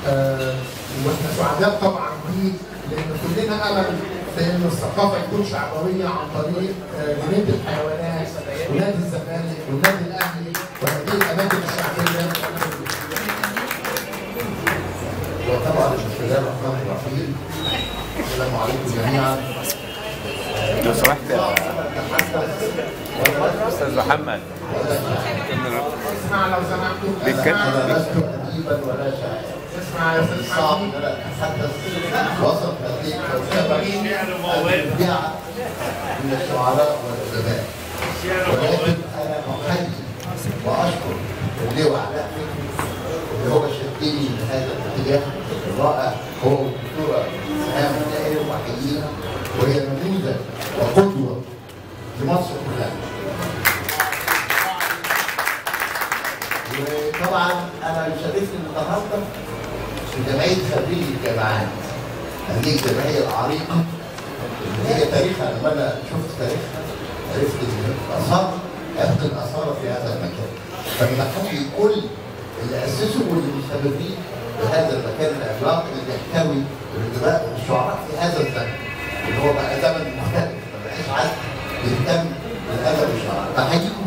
آه، واحنا سعداء طبعا بيه لان كلنا امل في ان الثقافه تكون شعبويه عن طريق آه، جنينه الحيوانات ونادي الزمالك والنادي الاهلي وهذه الاماكن الشعبيه وطبعا السلام الرحمن الرحيم السلام عليكم جميعا لو سمحت يا استاذ محمد اسمع لو سمحتوا بيتكلم. انا لست اديبا ولا شاعر اسمع يا استاذ صعب حمدي ان انا اتحدث وسط هذه الكوكبه المبدعه من الشعراء والادباء ولكن انا احيي واشكر اللواء علاء فكري اللي هو شدني لهذا الاتجاه الرائع هو والدكتوره سهام الدائري واحييها وهي نموذج وقدوه لمصر كلها. وطبعا انا يشرفني النهارده في جمعيه خريجي الجامعات هذه الجمعيه العريقه اللي هي تاريخها لما انا شفت تاريخها عرفت ان الاثار ابدى الاثار في هذا المكان فبنحيي كل اللي اسسوا واللي مستمرين بهذا المكان العملاق اللي بيحتوي الادباء والشعراء في هذا الزمن اللي هو بقى زمن مختلف ما بقاش عاد يهتم بالادب والشعراء بحييكم